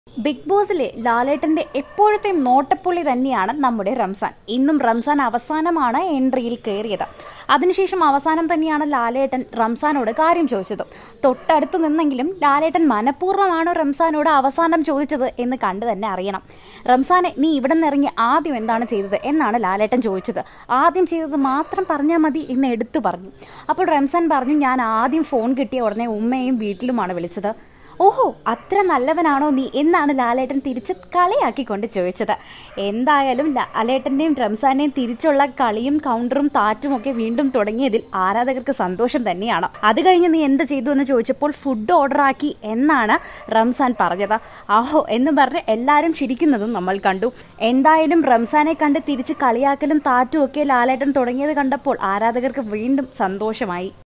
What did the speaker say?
big ബോസിലെ ലാലേട്ടന്റെ എപ്പോഴത്തെയും നോട്ടപ്പുള്ളി തന്നെയാണ് നമ്മുടെ റംസാൻ ഇന്നും റംസാൻ അവസാനമാണ് എൻട്രിയിൽ കയറിയത് അതിനുശേഷം അവസാനം തന്നെയാണ് ലാലേട്ടൻ റംസാനോട് കാര്യം ചോദിച്ചത് തൊട്ടടുത്ത് നിന്നെങ്കിലും ലാലേട്ടൻ മനഃപൂർവ്വമാണോ റംസാനോട് അവസാനം ചോദിച്ചത് എന്ന് കണ്ടു തന്നെ അറിയണം റംസാനെ നീ ഇവിടെ നിന്ന് ഇറങ്ങി ആദ്യം എന്താണ് ചെയ്തത് എന്നാണ് ലാലേട്ടൻ ചോദിച്ചത് ആദ്യം ചെയ്തത് മാത്രം പറഞ്ഞാൽ മതി എന്ന് എടുത്തു പറഞ്ഞു അപ്പോൾ റംസാൻ പറഞ്ഞു ഞാൻ ആദ്യം ഫോൺ കിട്ടിയ ഉടനെ ഉമ്മയും വീട്ടിലുമാണ് വിളിച്ചത് ഓഹോ അത്ര നല്ലവനാണോ നീ എന്നാണ് ലാലേട്ടൻ തിരിച്ച് കളിയാക്കിക്കൊണ്ട് ചോദിച്ചത് എന്തായാലും ലാലേട്ടന്റെയും റംസാന്റെയും തിരിച്ചുള്ള കളിയും കൗണ്ടറും താറ്റും ഒക്കെ വീണ്ടും തുടങ്ങിയതിൽ ആരാധകർക്ക് സന്തോഷം തന്നെയാണ് അത് കഴിഞ്ഞ് നീ എന്ത് ചെയ്തു എന്ന് ചോദിച്ചപ്പോൾ ഫുഡ് ഓർഡർ ആക്കി എന്നാണ് റംസാൻ പറഞ്ഞത് ആഹോ എന്ന് പറഞ്ഞ് എല്ലാവരും ചിരിക്കുന്നതും നമ്മൾ കണ്ടു എന്തായാലും റംസാനെ കണ്ട് തിരിച്ച് കളിയാക്കലും താറ്റും ഒക്കെ ലാലേട്ടൻ തുടങ്ങിയത് കണ്ടപ്പോൾ ആരാധകർക്ക് വീണ്ടും സന്തോഷമായി